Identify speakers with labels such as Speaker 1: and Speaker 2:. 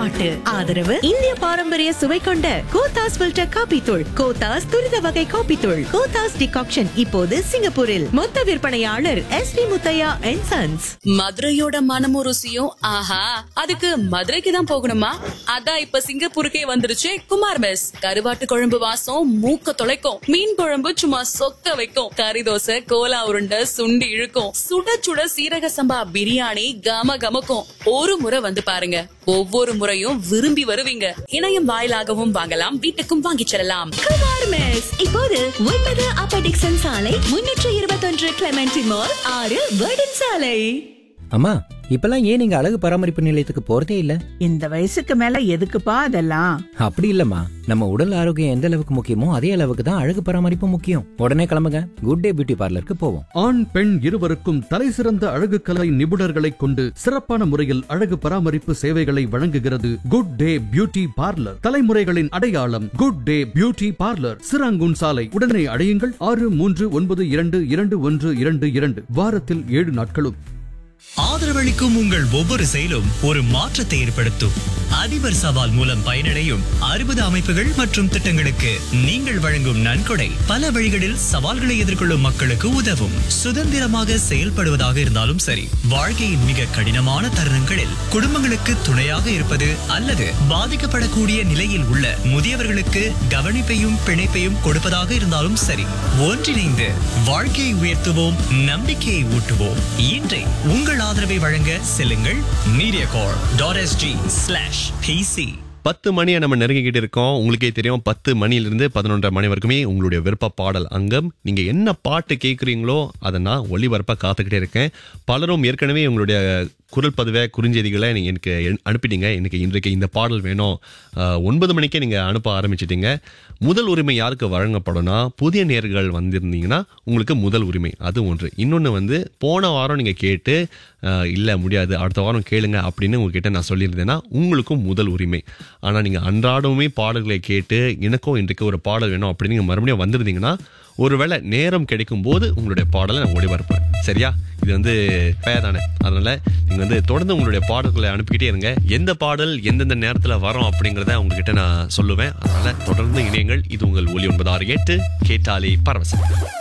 Speaker 1: பாட்டு ஆதரவு இந்திய பாரம்பரிய சுவை கொண்ட கோத்தாஸ் ஃபில்டர் காபி தூள் கோத்தாஸ் துரித வகை காபி தூள் கோத்தாஸ் டிகாக்ஷன் இப்போது சிங்கப்பூரில் மொத்த விற்பனையாளர் S P Muthiah and sons
Speaker 2: மதுரையோட மனமும் ருசியும் ஆஹா அதுக்கு மதுரைக்கு தான் போகணுமா அதான் இப்ப சிங்கப்பூருக்கே வந்துருச்சு குமார் மெஸ் கருவாட்டு குழம்பு வாசம் மூக்க தொலைக்கும் மீன் குழம்பு சும்மா சொக்க வைக்கும் கறி தோசை கோலா உருண்டை சுண்டி இழுக்கும் சுட சுட சீரக சம்பா பிரியாணி கம கமக்கும் ஒரு முறை வந்து பாருங்க ஒவ்வொரு முறையும் விரும்பி வருவீங்க இணையம் வாயிலாகவும் வாங்கலாம் வீட்டுக்கும் வாங்கிச் செல்லலாம்
Speaker 1: குமார் மெஸ் இப்போது ஒன்பது அப்பர் டிக்சன் சாலை முன்னூற்று இருபத்தொன்று கிளமெண்டி மால் ஆறு வேர்டன் சாலை
Speaker 3: அம்மா இப்பெல்லாம் ஏன் நீங்க அழகு பராமரிப்பு நிலையத்துக்கு போறதே இல்ல
Speaker 4: இந்த வயசுக்கு மேல எதுக்குப்பா அதெல்லாம்
Speaker 3: அப்படி இல்லம்மா நம்ம உடல் ஆரோக்கியம் எந்த அளவுக்கு முக்கியமோ அதே அளவுக்கு தான் அழகு பராமரிப்பு முக்கியம் உடனே கிளம்புங்க குட் டே பியூட்டி பார்லருக்கு போவோம்
Speaker 5: ஆண் பெண் இருவருக்கும் தலைசிறந்த அழகு கலை நிபுணர்களைக் கொண்டு சிறப்பான முறையில் அழகு பராமரிப்பு சேவைகளை வழங்குகிறது குட் டே பியூட்டி பார்லர் தலைமுறைகளின் அடையாளம் Good Day beauty parlour Serangoon சாலை உடனே அடையுங்கள் ஆறு மூன்று ஒன்பது இரண்டு இரண்டு ஒன்று இரண்டு இரண்டு வாரத்தில் ஏழு நாட்களும்
Speaker 6: ஆதரவளிக்கும் உங்கள் ஒவ்வொரு செயலும் ஒரு மாற்றத்தை ஏற்படுத்தும் அதிபர் சவால் மூலம் பயனடையும் அறுபது அமைப்புகள் மற்றும் திட்டங்களுக்கு நீங்கள் வழங்கும் நன்கொடை பல வழிகளில் சவால்களை எதிர்கொள்ளும் மக்களுக்கு உதவும் சுதந்திரமாக செயல்படுவதாக இருந்தாலும் சரி வாழ்க்கையின் மிக கடினமான தருணங்களில் குடும்பங்களுக்கு துணையாக இருப்பது அல்லது பாதிக்கப்படக்கூடிய நிலையில் உள்ள முதியவர்களுக்கு கவனிப்பையும் பிணைப்பையும் கொடுப்பதாக இருந்தாலும் சரி ஒன்றிணைந்து வாழ்க்கையை உயர்த்துவோம் நம்பிக்கையை ஊட்டுவோம் இன்றை உங்கள் ஆதரவை வழங்க செல்லுங்கள் Mediacorp dot SG slash PC
Speaker 7: பத்து மணியை நம்ம நெருங்கிக்கிட்டு இருக்கோம் உங்களுக்கே தெரியும் பத்து மணிலிருந்து பதினொன்றரை மணி வரைக்குமே உங்களுடைய விருப்ப பாடல் அங்கம் நீங்க என்ன பாட்டு கேட்குறீங்களோ அதை நான் ஒளிபரப்பா காத்துக்கிட்டே இருக்கேன் பலரும் ஏற்கனவே உங்களுடைய குரல் பதிவை குறுஞ்செய்திகளை நீங்க எனக்கு என்- அனுப்பிட்டீங்க எனக்கு இன்றைக்கு இந்த பாடல் வேணும் அஹ், ஒன்பது மணிக்கே நீங்க அனுப்ப ஆரம்பிச்சிட்டீங்க முதல் உரிமை யாருக்கு வழங்கப்படும்னா புதிய நேர்கள் வந்திருந்தீங்கன்னா உங்களுக்கு முதல் உரிமை அது ஒன்று இன்னொன்று வந்து போன வாரம் நீங்கள் கேட்டு அஹ், இல்லை முடியாது அடுத்த வாரம் கேளுங்க அப்படின்னு உங்ககிட்ட நான் சொல்லியிருந்தேன்னா உங்களுக்கும் முதல் உரிமை ஆனால் நீங்கள் அன்றாடமே பாடல்களை கேட்டு எனக்கும் இன்றைக்கு ஒரு பாடல் வேணும் அப்படின்னு நீங்கள் மறுபடியும் வந்திருந்தீங்கன்னா ஒருவேளை நேரம் கிடைக்கும் போது உங்களுடைய பாடலை நான் ஒளிபரப்பேன் சரியா இது வந்து fair தானே அதனால நீங்க வந்து தொடர்ந்து உங்களுடைய பாடல்களை அனுப்பிக்கிட்டே இருங்க எந்த பாடல் எந்தெந்த நேரத்துல வரும் அப்படிங்கறத உங்ககிட்ட நான் சொல்லுவேன் அதனால தொடர்ந்து இணையங்கள் இது உங்கள் ஒலி ஒன்பது ஆறு எட்டு கேட்டாலே பரவசம்